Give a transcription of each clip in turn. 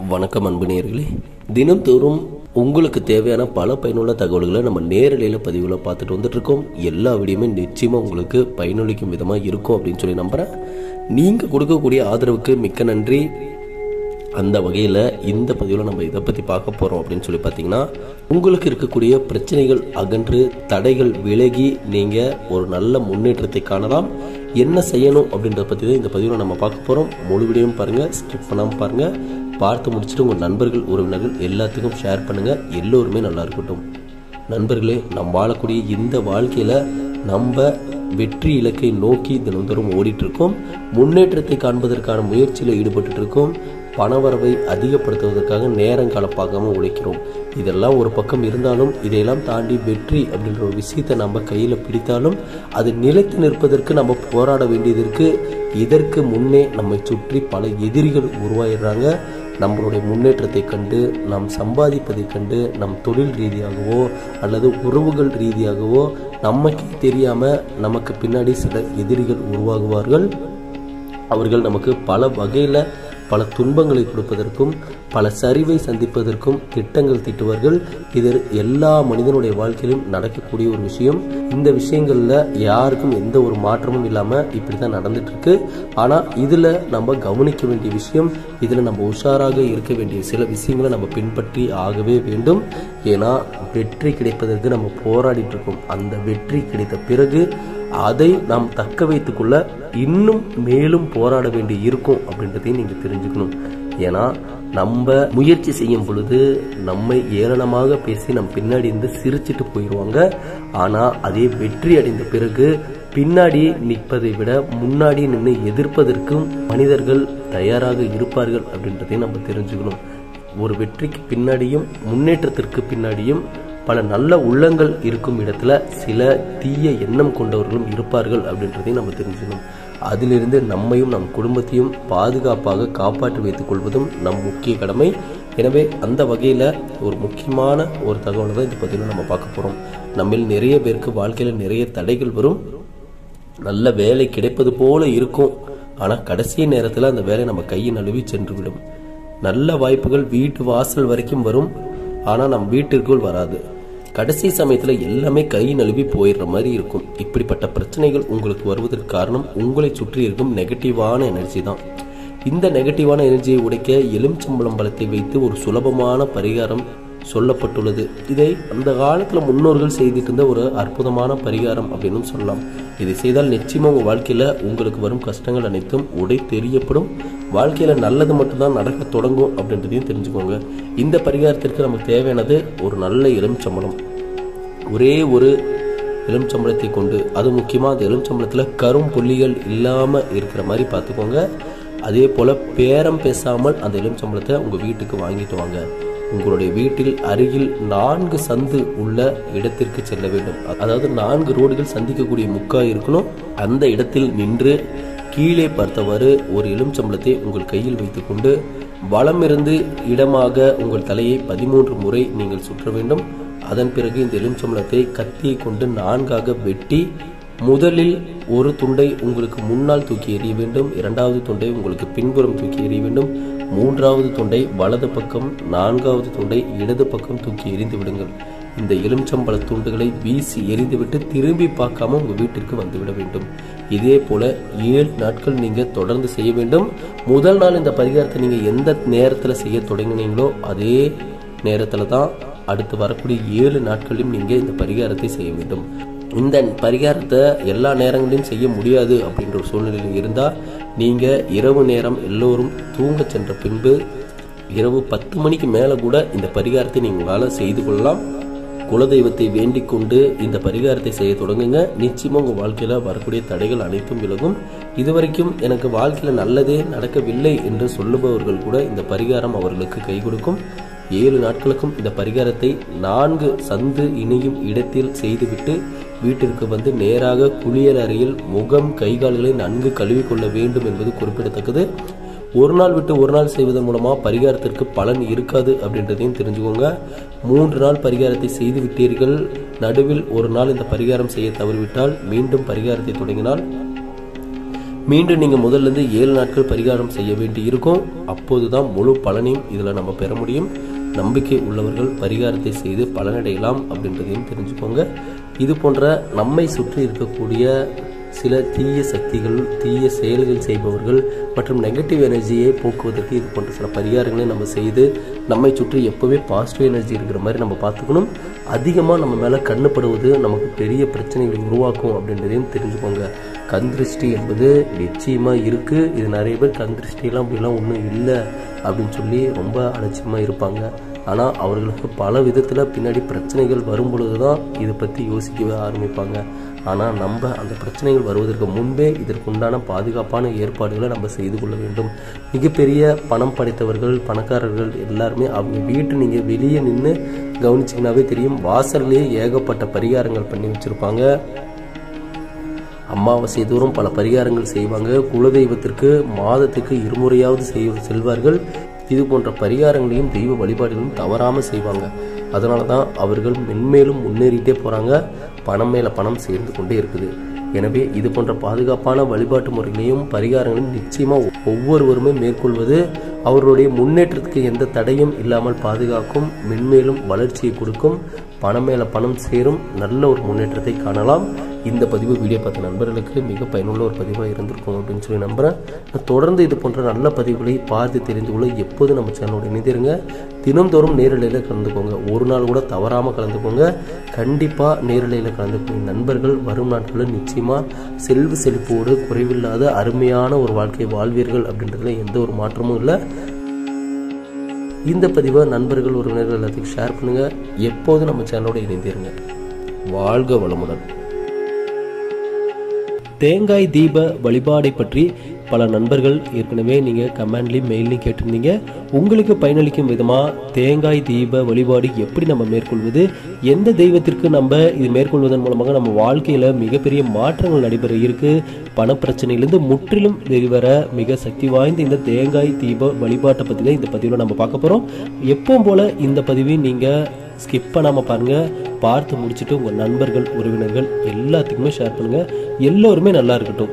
வணக்கம் அன்பு நேயர்களே தினம்தோறும் உங்களுக்கு தேவையான பல பயனுள்ள தகவல்களை நம்ம நேரலையில் பதிவில் பார்த்துட்டு வந்துட்டு இருக்கோம் எல்லா வீடியோமே நிச்சயமாக உங்களுக்கு பயனளிக்கும் விதமாக இருக்கும் அப்படின்னு சொல்லி நம்புகிறேன் நீங்கள் கொடுக்கக்கூடிய ஆதரவுக்கு மிக்க நன்றி அந்த வகையில் இந்த பதிவில் நம்ம இதை பற்றி பார்க்க போகிறோம் அப்படின்னு சொல்லி பார்த்தீங்கன்னா உங்களுக்கு இருக்கக்கூடிய பிரச்சனைகள் அகன்று தடைகள் விலகி நீங்கள் ஒரு நல்ல முன்னேற்றத்தை காணலாம் என்ன செய்யணும் அப்படின்றத பற்றி தான் இந்த பதிவில் நம்ம பார்க்க போகிறோம் முழு வீடியோவும் பாருங்கள் ஸ்கிப் பண்ணாமல் பாருங்கள் பார்த்து முடிச்சுட்டு உங்கள் நண்பர்கள் உறவினர்கள் எல்லாத்துக்கும் ஷேர் பண்ணுங்கள் எல்லோருமே நல்லா இருக்கட்டும் நண்பர்களே நம் வாழக்கூடிய இந்த வாழ்க்கையில் நம்ம வெற்றி இலக்கை நோக்கி தினந்தோறும் ஓடிட்டு இருக்கோம் முன்னேற்றத்தை காண்பதற்கான முயற்சியில் ஈடுபட்டு இருக்கோம் பணவரவை அதிகப்படுத்துவதற்காக நேரங்காலம் பார்க்காம உழைக்கிறோம் இதெல்லாம் ஒரு பக்கம் இருந்தாலும் இதையெல்லாம் தாண்டி வெற்றி அப்படின்ற ஒரு விஷயத்தை நம்ம கையில் பிடித்தாலும் அது நிலைத்து நிற்பதற்கு நம்ம போராட வேண்டியது இருக்கு இதற்கு முன்னே நம்மை சுற்றி பல எதிரிகள் உருவாயிடுறாங்க நம்மளுடைய முன்னேற்றத்தை கண்டு நாம் சம்பாதிப்பதை கண்டு நம் தொழில் ரீதியாகவோ அல்லது உறவுகள் ரீதியாகவோ நமக்கே தெரியாமல் நமக்கு பின்னாடி சில எதிரிகள் உருவாகுவார்கள் அவர்கள் நமக்கு பல வகையில் பல துன்பங்களை கொடுப்பதற்கும் பல சரிவை சந்திப்பதற்கும் திட்டங்கள் தீட்டுவார்கள் இது எல்லா மனிதனுடைய வாழ்க்கையிலும் நடக்கக்கூடிய ஒரு விஷயம் இந்த விஷயங்களில் யாருக்கும் எந்த ஒரு மாற்றமும் இல்லாமல் இப்படி தான் நடந்துட்டு இருக்கு ஆனால் இதில் நம்ம கவனிக்க வேண்டிய விஷயம் இதில் நம்ம உஷாராக இருக்க வேண்டிய சில விஷயங்களை நம்ம பின்பற்றி ஆகவே வேண்டும் ஏன்னா வெற்றி கிடைப்பதற்கு நம்ம போராடிட்டு இருக்கோம் அந்த வெற்றி கிடைத்த பிறகு அதை நாம் தக்க வைத்துக்கொள்ள இன்னும் மேலும் போராட வேண்டி இருக்கும் அப்படின்றதையும் நீங்க தெரிஞ்சுக்கணும் ஏன்னா நம்ம முயற்சி செய்யும் பொழுது நம்மை ஏளனமாக பேசி நம் பின்னாடி இருந்து சிரிச்சிட்டு போயிடுவாங்க ஆனா அதே வெற்றி அடைந்த பிறகு பின்னாடி நிற்பதை விட முன்னாடி நின்று எதிர்ப்பதற்கும் மனிதர்கள் தயாராக இருப்பார்கள் அப்படின்றதையும் நம்ம தெரிஞ்சுக்கணும் ஒரு வெற்றிக்கு பின்னாடியும் முன்னேற்றத்திற்கு பின்னாடியும் பல நல்ல உள்ளங்கள் இருக்கும் இடத்துல சில தீய எண்ணம் கொண்டவர்களும் இருப்பார்கள் அப்படின்றதையும் நம்ம தெரிஞ்சுக்கணும் அதிலிருந்து நம்மையும் நம் குடும்பத்தையும் பாதுகாப்பாக காப்பாற்றி வைத்துக் கொள்வதும் நம் முக்கிய கடமை எனவே அந்த வகையில் ஒரு முக்கியமான ஒரு தகவலை தான் இந்த பதிவில் நம்ம பார்க்க போகிறோம் நம்மில் நிறைய பேருக்கு வாழ்க்கையில் நிறைய தடைகள் வரும் நல்ல வேலை கிடைப்பது போல இருக்கும் ஆனால் கடைசி நேரத்தில் அந்த வேலை நம்ம கையை நழுவி சென்று விடும் நல்ல வாய்ப்புகள் வீட்டு வாசல் வரைக்கும் வரும் ஆனால் நம் வீட்டிற்குள் வராது கடைசி சமயத்தில் எல்லாமே கை நழுவி போயிடுற மாதிரி இருக்கும் இப்படிப்பட்ட பிரச்சனைகள் உங்களுக்கு வருவதற்கு காரணம் உங்களை சுற்றி இருக்கும் நெகட்டிவான எனர்ஜி தான் இந்த நெகட்டிவான எனர்ஜியை உடைக்க எலுமிச்சம்பழம் பழத்தை வைத்து ஒரு சுலபமான பரிகாரம் சொல்லப்பட்டுள்ளது இதை அந்த காலத்தில் முன்னோர்கள் செய்துட்டு இருந்த ஒரு அற்புதமான பரிகாரம் அப்படின்னு சொல்லலாம் இதை செய்தால் நிச்சயமாக உங்கள் வாழ்க்கையில் உங்களுக்கு வரும் கஷ்டங்கள் அனைத்தும் உடை தெரியப்படும் வாழ்க்கையில் நல்லது மட்டும்தான் நடக்க தொடங்கும் அப்படின்றதையும் தெரிஞ்சுக்கோங்க இந்த பரிகாரத்திற்கு நமக்கு தேவையானது ஒரு நல்ல எலுமிச்சம்பழம் ஒரே ஒரு எலுமிச்சம்பழத்தை கொண்டு அது முக்கியமாக அந்த எலுமிச்சம்பழத்தில் கரும் புள்ளிகள் இல்லாமல் இருக்கிற மாதிரி பார்த்துக்கோங்க அதே போல் பேரம் பேசாமல் அந்த எலுமிச்சம்பழத்தை உங்கள் வீட்டுக்கு வாங்கிட்டு வாங்க உங்களுடைய வீட்டில் அருகில் நான்கு சந்து உள்ள இடத்திற்கு செல்ல வேண்டும் அதாவது நான்கு ரோடுகள் சந்திக்கக்கூடிய முக்கா இருக்கணும் அந்த இடத்தில் நின்று கீழே பார்த்தவாறு ஒரு எலுமிச்சம்பளத்தை உங்கள் கையில் வைத்துக்கொண்டு வலமிருந்து இடமாக உங்கள் தலையை பதிமூன்று முறை நீங்கள் சுற்ற வேண்டும் அதன் பிறகு இந்த எலுமிச்சம்பளத்தை கத்தியை கொண்டு நான்காக வெட்டி முதலில் ஒரு துண்டை உங்களுக்கு முன்னால் தூக்கி எறிய வேண்டும் இரண்டாவது துண்டை உங்களுக்கு பின்புறம் தூக்கி எறிய வேண்டும் மூன்றாவது துண்டை வலது பக்கம் நான்காவது துண்டை இடது பக்கம் தூக்கி எறிந்து விடுங்கள் இந்த எலுமிச்சம்பழ துண்டுகளை வீசி எரிந்துவிட்டு திரும்பி பார்க்காம உங்க வீட்டிற்கு வந்துவிட வேண்டும் இதே போல ஏழு நாட்கள் நீங்க தொடர்ந்து செய்ய வேண்டும் முதல் நாள் இந்த பரிகாரத்தை நீங்க எந்த நேரத்துல செய்ய தொடங்கினீங்களோ அதே நேரத்துல தான் அடுத்து வரக்கூடிய ஏழு நாட்களிலும் நீங்க இந்த பரிகாரத்தை செய்ய வேண்டும் இந்த பரிகாரத்தை எல்லா நேரங்களிலும் செய்ய முடியாது அப்படின்ற ஒரு சூழ்நிலையில் இருந்தால் நீங்கள் இரவு நேரம் எல்லோரும் தூங்க சென்ற பின்பு இரவு பத்து மணிக்கு மேலே கூட இந்த பரிகாரத்தை நீங்களால் செய்து கொள்ளலாம் குலதெய்வத்தை வேண்டிக் கொண்டு இந்த பரிகாரத்தை செய்ய தொடங்குங்க நிச்சயமாக உங்கள் வாழ்க்கையில் வரக்கூடிய தடைகள் அனைத்தும் விலகும் இதுவரைக்கும் எனக்கு வாழ்க்கையில் நல்லதே நடக்கவில்லை என்று சொல்லுபவர்கள் கூட இந்த பரிகாரம் அவர்களுக்கு கை கொடுக்கும் ஏழு நாட்களுக்கும் இந்த பரிகாரத்தை நான்கு சந்து இணையும் இடத்தில் செய்துவிட்டு வீட்டிற்கு வந்து நேராக குளியல் அறையில் முகம் கைகால்களை நன்கு கழுவிக்கொள்ள வேண்டும் என்பது குறிப்பிடத்தக்கது ஒரு நாள் விட்டு ஒரு நாள் செய்வதன் மூலமா பரிகாரத்திற்கு பலன் இருக்காது அப்படின்றதையும் தெரிஞ்சுக்கோங்க மூன்று நாள் பரிகாரத்தை செய்து விட்டீர்கள் நடுவில் ஒரு நாள் இந்த பரிகாரம் செய்ய தவறிவிட்டால் மீண்டும் பரிகாரத்தை தொடங்கினால் மீண்டும் நீங்கள் முதல்ல இருந்து ஏழு நாட்கள் பரிகாரம் செய்ய வேண்டி இருக்கும் அப்போது தான் முழு பலனையும் இதில் நம்ம பெற முடியும் நம்பிக்கை உள்ளவர்கள் பரிகாரத்தை செய்து பலனடையலாம் அப்படின்றதையும் தெரிஞ்சுக்கோங்க இது போன்ற நம்மை சுற்றி இருக்கக்கூடிய சில தீய சக்திகள் தீய செயல்கள் செய்பவர்கள் மற்றும் நெகட்டிவ் எனர்ஜியை போக்குவதற்கு இது போன்ற சில பரிகாரங்களை நம்ம செய்து நம்மை சுற்றி எப்போவே பாசிட்டிவ் எனர்ஜி இருக்கிற மாதிரி நம்ம பார்த்துக்கணும் அதிகமாக நம்ம மேலே கண்ணுப்படுவது நமக்கு பெரிய பிரச்சனைகளை உருவாக்கும் அப்படின்றதையும் தெரிஞ்சுக்கோங்க கண் திருஷ்டி என்பது நிச்சயமாக இருக்குது இது நிறைய பேர் கண் திருஷ்டிலாம் அப்படிலாம் ஒன்றும் இல்லை அப்படின்னு சொல்லி ரொம்ப அலட்சியமாக இருப்பாங்க ஆனால் அவர்களுக்கு பல விதத்தில் பின்னாடி பிரச்சனைகள் வரும் பொழுது தான் இதை பற்றி யோசிக்கவே ஆரம்பிப்பாங்க ஆனால் நம்ம அந்த பிரச்சனைகள் வருவதற்கு முன்பே இதற்குண்டான பாதுகாப்பான ஏற்பாடுகளை நம்ம செய்து கொள்ள வேண்டும் மிகப்பெரிய பணம் படைத்தவர்கள் பணக்காரர்கள் எல்லாருமே அவங்க வீட்டு நீங்கள் வெளியே நின்று கவனிச்சிங்கனாவே தெரியும் வாசல்லையே ஏகப்பட்ட பரிகாரங்கள் பண்ணி வச்சுருப்பாங்க அமாவாசை தோறும் பல பரிகாரங்கள் செய்வாங்க குலதெய்வத்திற்கு மாதத்துக்கு இருமுறையாவது செய்ய செல்வார்கள் இது போன்ற பரிகாரங்களையும் தெய்வ வழிபாடுகளையும் தவறாமல் செய்வாங்க அதனால தான் அவர்கள் மென்மேலும் முன்னேறிட்டே போகிறாங்க பணம் மேலே பணம் சேர்ந்து கொண்டே இருக்குது எனவே இது போன்ற பாதுகாப்பான வழிபாட்டு முறைகளையும் பரிகாரங்களையும் நிச்சயமாக ஒவ்வொருவருமே மேற்கொள்வது அவர்களுடைய முன்னேற்றத்துக்கு எந்த தடையும் இல்லாமல் பாதுகாக்கும் மென்மேலும் வளர்ச்சியை கொடுக்கும் பணம் மேலே பணம் சேரும் நல்ல ஒரு முன்னேற்றத்தை காணலாம் இந்த பதிவு வீடியோ பார்த்த நண்பர்களுக்கு மிக பயனுள்ள ஒரு பதிவாக இருந்திருக்கும் அப்படின்னு சொல்லி நம்புகிறேன் தொடர்ந்து இது போன்ற நல்ல பதிவுகளை பார்த்து தெரிந்து கொள்ள எப்போதும் நம்ம சேனலோட இணைந்திருங்க தினம்தோறும் நேரலையில் கலந்துக்கோங்க ஒரு நாள் கூட தவறாமல் கலந்துக்கோங்க கண்டிப்பாக நேரலையில் கலந்துக்கோங்க நண்பர்கள் வரும் நாட்களில் நிச்சயமாக செல்வ செழிப்போடு குறைவில்லாத அருமையான ஒரு வாழ்க்கை வாழ்வீர்கள் அப்படின்றதுல எந்த ஒரு மாற்றமும் இல்லை இந்த பதிவை நண்பர்கள் உறவினர்கள் எல்லாத்துக்கும் ஷேர் பண்ணுங்க எப்போதும் நம்ம சேனலோட இணைந்திருங்க வாழ்க வளமுடன் தேங்காய் தீப வழிபாடை பற்றி பல நண்பர்கள் ஏற்கனவே நீங்கள் கமெண்ட்லேயும் மெயிலையும் கேட்டிருந்தீங்க உங்களுக்கு பயனளிக்கும் விதமாக தேங்காய் தீப வழிபாடு எப்படி நம்ம மேற்கொள்வது எந்த தெய்வத்திற்கு நம்ம இது மேற்கொள்வதன் மூலமாக நம்ம வாழ்க்கையில் மிகப்பெரிய மாற்றங்கள் நடைபெற இருக்கு பணப்பிரச்சனையிலிருந்து முற்றிலும் வெளிவர மிக சக்தி வாய்ந்த இந்த தேங்காய் தீப வழிபாட்டை பற்றி தான் இந்த பதிவில் நம்ம பார்க்க போகிறோம் எப்பவும் போல் இந்த பதிவை நீங்கள் ஸ்கிப் பண்ணாமல் பாருங்கள் பார்த்து முடிச்சுட்டு உங்கள் நண்பர்கள் உறவினர்கள் எல்லாத்துக்குமே ஷேர் பண்ணுங்கள் எல்லோருமே நல்லா இருக்கட்டும்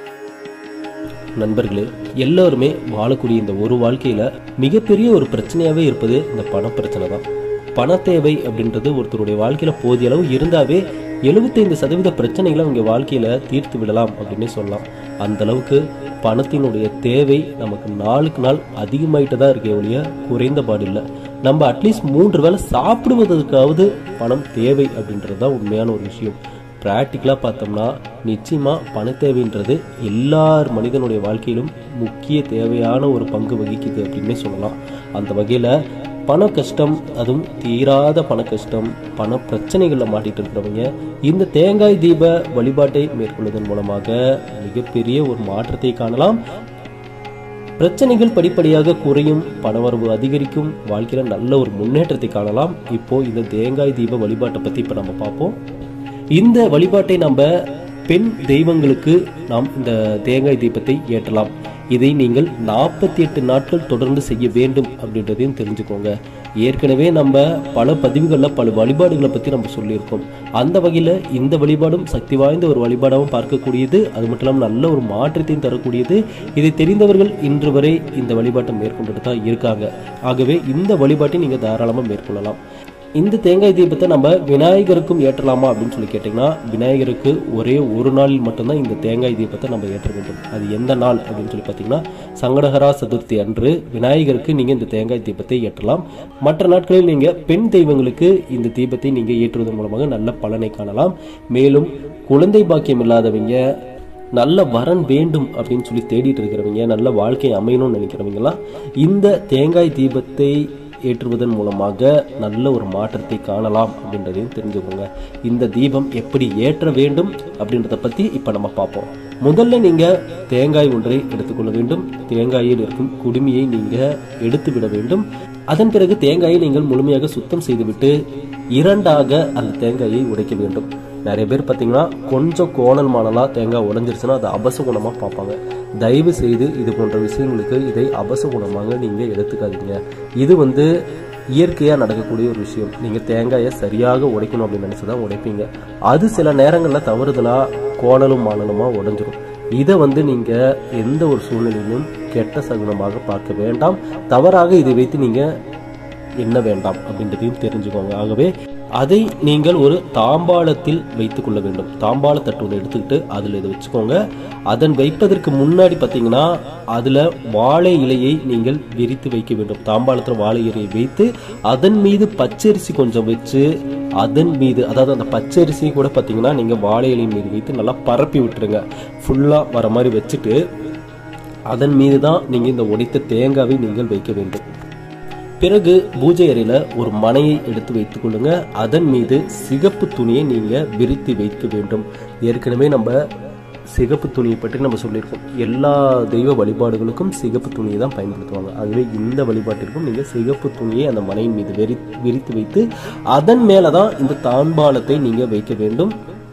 நண்பர்களே எல்லோருமே வாழக்கூடிய இந்த ஒரு வாழ்க்கையில் மிகப்பெரிய ஒரு பிரச்சனையாகவே இருப்பது இந்த பண பிரச்சனை தான் பண தேவை அப்படின்றது ஒருத்தருடைய வாழ்க்கையில் போதிய அளவு இருந்தாவே எழுபத்தைந்து சதவீத பிரச்சனைகளை அவங்க வாழ்க்கையில் தீர்த்து விடலாம் அப்படின்னு சொல்லலாம் அந்த அளவுக்கு பணத்தினுடைய தேவை நமக்கு நாளுக்கு நாள் அதிகமாயிட்டு தான் இருக்கே ஒழிய குறைந்த பாடில்லை நம்ம அட்லீஸ்ட் மூன்று வேளை சாப்பிடுவதற்காவது பணம் தேவை அப்படின்றது தான் உண்மையான ஒரு விஷயம் ப்ராக்டிக்கலாக பார்த்தோம்னா நிச்சயமாக பண தேவைன்றது எல்லார் மனிதனுடைய வாழ்க்கையிலும் முக்கிய தேவையான ஒரு பங்கு வகிக்குது அப்படின்னே சொல்லலாம் அந்த வகையில் பண கஷ்டம் அதுவும் தீராத பண கஷ்டம் பண பிரச்சனைகளில் மாட்டிட்டு இருக்கிறவங்க இந்த தேங்காய் தீப வழிபாட்டை மேற்கொள்வதன் மூலமாக மிகப்பெரிய ஒரு மாற்றத்தை காணலாம் பிரச்சனைகள் படிப்படியாக குறையும் பணவரவு அதிகரிக்கும் வாழ்க்கையில நல்ல ஒரு முன்னேற்றத்தை காணலாம் இப்போ இந்த தேங்காய் தீப வழிபாட்டை பத்தி இப்ப நம்ம பார்ப்போம் இந்த வழிபாட்டை நம்ம பெண் தெய்வங்களுக்கு நாம் இந்த தேங்காய் தீபத்தை ஏற்றலாம் இதை நீங்கள் நாற்பத்தி எட்டு நாட்கள் தொடர்ந்து செய்ய வேண்டும் அப்படின்றதையும் தெரிஞ்சுக்கோங்க ஏற்கனவே நம்ம பல பதிவுகளில் பல வழிபாடுகளை பற்றி நம்ம சொல்லியிருக்கோம் அந்த வகையில் இந்த வழிபாடும் சக்தி வாய்ந்த ஒரு வழிபாடாகவும் பார்க்கக்கூடியது அது மட்டும் இல்லாமல் நல்ல ஒரு மாற்றத்தையும் தரக்கூடியது இதை தெரிந்தவர்கள் இன்று வரை இந்த வழிபாட்டை மேற்கொண்டுட்டு தான் இருக்காங்க ஆகவே இந்த வழிபாட்டை நீங்கள் தாராளமாக மேற்கொள்ளலாம் இந்த தேங்காய் தீபத்தை நம்ம விநாயகருக்கும் ஏற்றலாமா அப்படின்னு சொல்லி கேட்டிங்கன்னா விநாயகருக்கு ஒரே ஒரு நாளில் மட்டும்தான் இந்த தேங்காய் தீபத்தை நம்ம ஏற்ற வேண்டும் அது எந்த நாள் அப்படின்னு சொல்லி பார்த்தீங்கன்னா சங்கடகரா சதுர்த்தி அன்று விநாயகருக்கு நீங்கள் இந்த தேங்காய் தீபத்தை ஏற்றலாம் மற்ற நாட்களில் நீங்கள் பெண் தெய்வங்களுக்கு இந்த தீபத்தை நீங்கள் ஏற்றுவதன் மூலமாக நல்ல பலனை காணலாம் மேலும் குழந்தை பாக்கியம் இல்லாதவங்க நல்ல வரன் வேண்டும் அப்படின்னு சொல்லி தேடிட்டு இருக்கிறவங்க நல்ல வாழ்க்கை அமையணும்னு நினைக்கிறவங்கலாம் இந்த தேங்காய் தீபத்தை ஏற்றுவதன் மூலமாக நல்ல ஒரு மாற்றத்தை காணலாம் அப்படின்றதையும் தெரிஞ்சுக்கோங்க இந்த தீபம் எப்படி ஏற்ற வேண்டும் அப்படின்றத பற்றி இப்போ நம்ம பார்ப்போம் முதல்ல நீங்கள் தேங்காய் ஒன்றை எடுத்துக்கொள்ள வேண்டும் தேங்காயில் இருக்கும் குடுமியை நீங்கள் எடுத்து விட வேண்டும் அதன் பிறகு தேங்காயை நீங்கள் முழுமையாக சுத்தம் செய்துவிட்டு இரண்டாக அந்த தேங்காயை உடைக்க வேண்டும் நிறைய பேர் பார்த்தீங்கன்னா கொஞ்சம் கோணல் மாணலாக தேங்காய் உடைஞ்சிருச்சுன்னா அதை அபசகுணமாக பார்ப்பாங்க தயவு செய்து இது போன்ற விஷயங்களுக்கு இதை அபசகுணமாக நீங்கள் எடுத்துக்காதீங்க இது வந்து இயற்கையாக நடக்கக்கூடிய ஒரு விஷயம் நீங்கள் தேங்காயை சரியாக உடைக்கணும் அப்படின்னு நினச்சி தான் உடைப்பீங்க அது சில நேரங்களில் தவறுதலாக கோணலும் மாணலுமாக உடைஞ்சிரும் இதை வந்து நீங்க எந்த ஒரு சூழ்நிலையிலும் கெட்ட சகுனமாக பார்க்க வேண்டாம் தவறாக இதை வைத்து நீங்க எண்ண வேண்டாம் அப்படின்றதையும் தெரிஞ்சுக்கோங்க ஆகவே அதை நீங்கள் ஒரு தாம்பாளத்தில் வைத்துக் கொள்ள வேண்டும் தாம்பாள தட்டு ஒன்று எடுத்துக்கிட்டு அதில் இதை வச்சுக்கோங்க அதன் வைப்பதற்கு முன்னாடி பார்த்தீங்கன்னா அதில் வாழை இலையை நீங்கள் விரித்து வைக்க வேண்டும் தாம்பாளத்தில் வாழை இலையை வைத்து அதன் மீது பச்சரிசி கொஞ்சம் வச்சு அதன் மீது அதாவது அந்த பச்சரிசி கூட பார்த்தீங்கன்னா நீங்கள் வாழை இலையின் மீது வைத்து நல்லா பரப்பி விட்டுருங்க ஃபுல்லாக வர மாதிரி வச்சுட்டு அதன் மீது தான் நீங்கள் இந்த உடைத்த தேங்காவை நீங்கள் வைக்க வேண்டும் பிறகு பூஜை அறையில ஒரு மனையை எடுத்து வைத்துக் கொள்ளுங்க அதன் மீது சிகப்பு துணியை நீங்க விரித்து வைக்க வேண்டும் ஏற்கனவே நம்ம சிகப்பு துணியை பற்றி நம்ம சொல்லியிருக்கோம் எல்லா தெய்வ வழிபாடுகளுக்கும் சிகப்பு துணியை தான் பயன்படுத்துவாங்க ஆகவே இந்த வழிபாட்டிற்கும் நீங்க சிகப்பு துணியை அந்த மனையின் மீது வெறி விரித்து வைத்து அதன் மேல தான் இந்த தாம்பாளத்தை நீங்க வைக்க வேண்டும்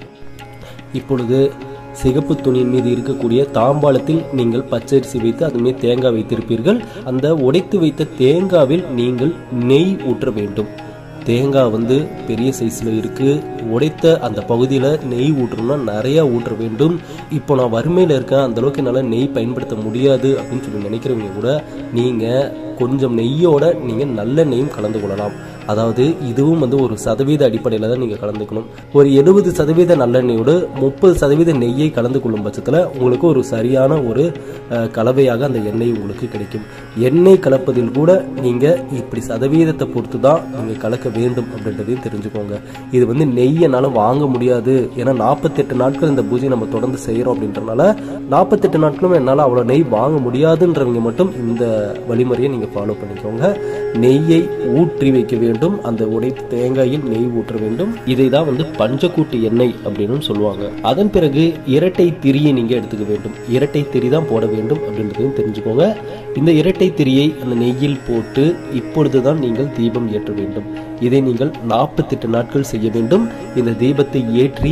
இப்பொழுது சிகப்பு துணியின் மீது இருக்கக்கூடிய தாம்பாளத்தில் நீங்கள் பச்சரிசி வைத்து அதன் மீது தேங்காய் வைத்திருப்பீர்கள் அந்த உடைத்து வைத்த தேங்காவில் நீங்கள் நெய் ஊற்ற வேண்டும் தேங்காய் வந்து பெரிய சைஸில் இருக்கு உடைத்த அந்த பகுதியில் நெய் ஊற்றணும்னா நிறையா ஊற்ற வேண்டும் இப்போ நான் வறுமையில் இருக்கேன் அந்த அளவுக்கு என்னால் நெய் பயன்படுத்த முடியாது அப்படின்னு சொல்லி நினைக்கிறவங்க கூட நீங்கள் கொஞ்சம் நெய்யோட நீங்கள் நல்ல நெய்யும் கலந்து கொள்ளலாம் அதாவது இதுவும் வந்து ஒரு சதவீத அடிப்படையில் தான் நீங்கள் கலந்துக்கணும் ஒரு எழுபது சதவீத நல்லெண்ணெயோடு முப்பது சதவீத நெய்யை கலந்து கொள்ளும் பட்சத்தில் உங்களுக்கு ஒரு சரியான ஒரு அஹ், கலவையாக அந்த எண்ணெய் உங்களுக்கு கிடைக்கும் எண்ணெய் கலப்பதில் கூட நீங்கள் இப்படி சதவீதத்தை பொறுத்து தான் நீங்கள் கலக்க வேண்டும் அப்படின்றதையும் தெரிஞ்சுக்கோங்க இது வந்து நெய் என்னால் வாங்க முடியாது ஏன்னா நாற்பத்தெட்டு நாட்கள் இந்த பூஜை நம்ம தொடர்ந்து செய்கிறோம் அப்படின்றனால நாற்பத்தெட்டு நாட்களும் என்னால் அவ்வளோ நெய் வாங்க முடியாதுன்றவங்க மட்டும் இந்த வழிமுறையை நீங்கள் ஃபாலோ பண்ணிக்கோங்க நெய்யை ஊற்றி வைக்க வேண்டும் அந்த உடைத்த தேங்காயில் நெய் ஊற்ற வேண்டும் இதை தான் வந்து பஞ்சக்கூட்டு எண்ணெய் அப்படின்னு சொல்லுவாங்க அதன் பிறகு இரட்டை திரியை நீங்க எடுத்துக்க வேண்டும் இரட்டை திரி தான் போட வேண்டும் அப்படின்றதையும் தெரிஞ்சுக்கோங்க இந்த இரட்டை திரியை அந்த நெய்யில் போட்டு இப்பொழுது தான் நீங்கள் தீபம் ஏற்ற வேண்டும் இதை நீங்கள் நாற்பத்தெட்டு நாட்கள் செய்ய வேண்டும் இந்த தீபத்தை ஏற்றி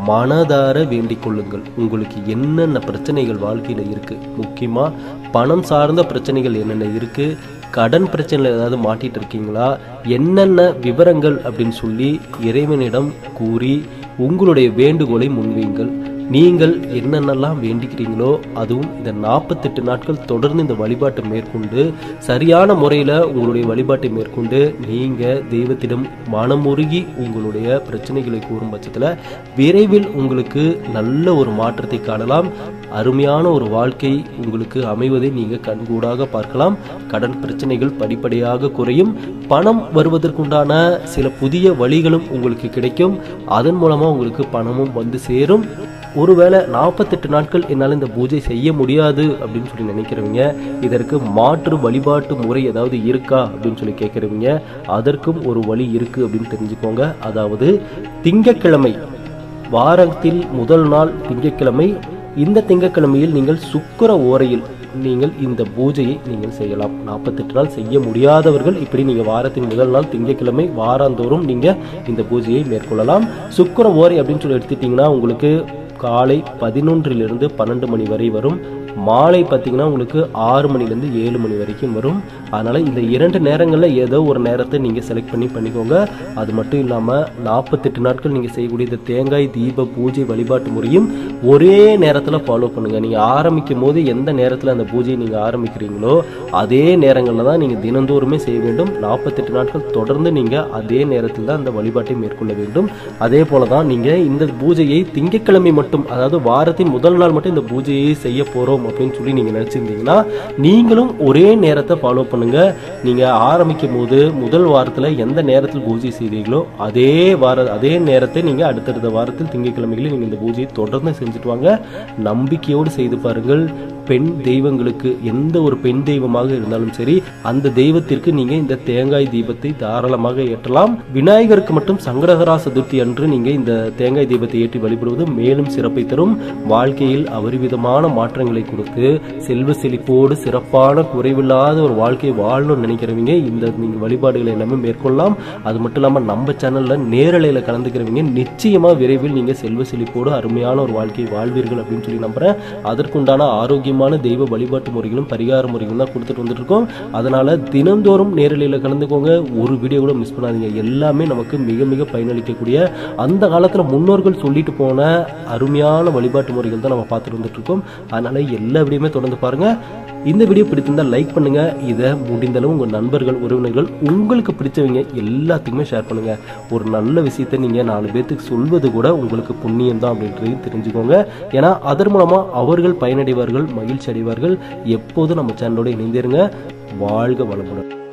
மனதார வேண்டிக் கொள்ளுங்கள் உங்களுக்கு என்னென்ன பிரச்சனைகள் வாழ்க்கையில் இருக்கு முக்கியமா பணம் சார்ந்த பிரச்சனைகள் என்னென்ன இருக்கு கடன் பிரச்சனையில் ஏதாவது மாட்டிட்டு இருக்கீங்களா என்னென்ன விவரங்கள் அப்படின்னு சொல்லி இறைவனிடம் கூறி உங்களுடைய வேண்டுகோளை முன்வையுங்கள் நீங்கள் என்னென்னலாம் வேண்டிக்கிறீங்களோ அதுவும் இந்த நாற்பத்தெட்டு நாட்கள் தொடர்ந்து இந்த வழிபாட்டை மேற்கொண்டு சரியான முறையில் உங்களுடைய வழிபாட்டை மேற்கொண்டு நீங்கள் தெய்வத்திடம் மனமுருகி உங்களுடைய பிரச்சனைகளை கூறும் பட்சத்தில் விரைவில் உங்களுக்கு நல்ல ஒரு மாற்றத்தை காணலாம் அருமையான ஒரு வாழ்க்கை உங்களுக்கு அமைவதை நீங்கள் கண்கூடாக பார்க்கலாம் கடன் பிரச்சனைகள் படிப்படியாக குறையும் பணம் வருவதற்குண்டான சில புதிய வழிகளும் உங்களுக்கு கிடைக்கும் அதன் மூலமா உங்களுக்கு பணமும் வந்து சேரும் ஒருவேளை நாற்பத்தெட்டு நாட்கள் என்னால் இந்த பூஜை செய்ய முடியாது அப்படின்னு சொல்லி நினைக்கிறவங்க இதற்கு மாற்று வழிபாட்டு முறை ஏதாவது இருக்கா அப்படின்னு சொல்லி கேட்குறவங்க அதற்கும் ஒரு வழி இருக்கு அப்படின்னு தெரிஞ்சுக்கோங்க அதாவது திங்கட்கிழமை வாரத்தில் முதல் நாள் திங்கட்கிழமை இந்த திங்கட்கிழமையில் நீங்கள் சுக்கிர ஓரையில் நீங்கள் இந்த பூஜையை நீங்கள் செய்யலாம் நாற்பத்தெட்டு நாள் செய்ய முடியாதவர்கள் இப்படி நீங்கள் வாரத்தின் முதல் நாள் திங்கட்கிழமை வாராந்தோறும் நீங்கள் இந்த பூஜையை மேற்கொள்ளலாம் சுக்கிர ஓரை அப்படின்னு சொல்லி எடுத்துட்டீங்கன்னா உங்களுக்கு காலை பதினொன்றிலிருந்து பன்னெண்டு மணி வரை வரும் மாலை பார்த்தீங்கன்னா உங்களுக்கு ஆறு மணிலேருந்து ஏழு மணி வரைக்கும் வரும் அதனால் இந்த இரண்டு நேரங்களில் ஏதோ ஒரு நேரத்தை நீங்கள் செலக்ட் பண்ணி பண்ணிக்கோங்க அது மட்டும் இல்லாமல் நாற்பத்தெட்டு நாட்கள் நீங்கள் செய்யக்கூடிய இந்த தேங்காய் தீப பூஜை வழிபாட்டு முறையும் ஒரே நேரத்தில் ஃபாலோ பண்ணுங்கள் நீங்கள் ஆரம்பிக்கும் போது எந்த நேரத்தில் அந்த பூஜையை நீங்கள் ஆரம்பிக்கிறீங்களோ அதே நேரங்களில் தான் நீங்கள் தினந்தோறுமே செய்ய வேண்டும் நாற்பத்தெட்டு நாட்கள் தொடர்ந்து நீங்கள் அதே நேரத்தில் தான் அந்த வழிபாட்டை மேற்கொள்ள வேண்டும் அதே போல தான் நீங்கள் இந்த பூஜையை திங்கட்கிழமை மட்டும் அதாவது வாரத்தின் முதல் நாள் மட்டும் இந்த பூஜையை செய்ய போகிறோம் அப்படின்னு சொல்லி நீங்கள் நினச்சிருந்தீங்கன்னா நீங்களும் ஒரே நேரத்தை ஃபாலோ பண்ணுங்க நீங்கள் ஆரம்பிக்கும் போது முதல் வாரத்தில் எந்த நேரத்தில் பூஜை செய்தீங்களோ அதே வார அதே நேரத்தை நீங்கள் அடுத்தடுத்த வாரத்தில் திங்கட்கிழமைகளில் நீங்கள் இந்த பூஜையை தொடர்ந்து செஞ்சுட்டு வாங்க நம்பிக்கையோடு செய்து பாருங்கள் பெண் தெய்வங்களுக்கு எந்த ஒரு பெண் தெய்வமாக இருந்தாலும் சரி அந்த தெய்வத்திற்கு நீங்க இந்த தேங்காய் தீபத்தை தாராளமாக ஏற்றலாம் விநாயகருக்கு மட்டும் சங்கடகரா சதுர்த்தி அன்று நீங்க இந்த தேங்காய் தீபத்தை ஏற்றி வழிபடுவது மேலும் சிறப்பை தரும் வாழ்க்கையில் அபரிவிதமான மாற்றங்களை கொடுத்து செல்வ செழிப்போடு சிறப்பான குறைவில்லாத ஒரு வாழ்க்கையை வாழணும்னு நினைக்கிறவங்க இந்த நீங்கள் வழிபாடுகளை எல்லாமே மேற்கொள்ளலாம் அது மட்டும் இல்லாமல் நம்ம சேனலில் நேரலையில் கலந்துக்கிறவங்க நிச்சயமாக விரைவில் நீங்கள் செல்வ செழிப்போடு அருமையான ஒரு வாழ்க்கையை வாழ்வீர்கள் அப்படின்னு சொல்லி நம்புகிறேன் அதற்குண்டான ஆரோக்கியமான தெய்வ வழிபாட்டு முறைகளும் பரிகார முறைகளும் தான் கொடுத்துட்டு வந்துட்டு இருக்கோம் அதனால் தினந்தோறும் நேரலையில் கலந்துக்கோங்க ஒரு வீடியோ கூட மிஸ் பண்ணாதீங்க எல்லாமே நமக்கு மிக மிக பயனளிக்கக்கூடிய அந்த காலத்தில் முன்னோர்கள் சொல்லிட்டு போன அருமையான வழிபாட்டு முறைகள் தான் நம்ம பார்த்துட்டு வந்துட்டு இருக்கோம் அதனால் எல்லா வீடியோமே தொடர்ந்து பாருங்கள் இந்த வீடியோ பிடித்திருந்தால் லைக் பண்ணுங்க இதை முடிந்தளவு உங்கள் நண்பர்கள் உறவினர்கள் உங்களுக்கு பிடிச்சவங்க எல்லாத்துக்குமே ஷேர் பண்ணுங்க ஒரு நல்ல விஷயத்தை நீங்கள் நாலு பேர்த்துக்கு சொல்வது கூட உங்களுக்கு புண்ணியம் தான் அப்படின்றதையும் தெரிஞ்சுக்கோங்க ஏன்னா அதன் மூலமாக அவர்கள் பயனடைவார்கள் மகிழ்ச்சி அடைவார்கள் எப்போதும் நம்ம சேனலோட இணைந்திருங்க வாழ்க வளமுடன்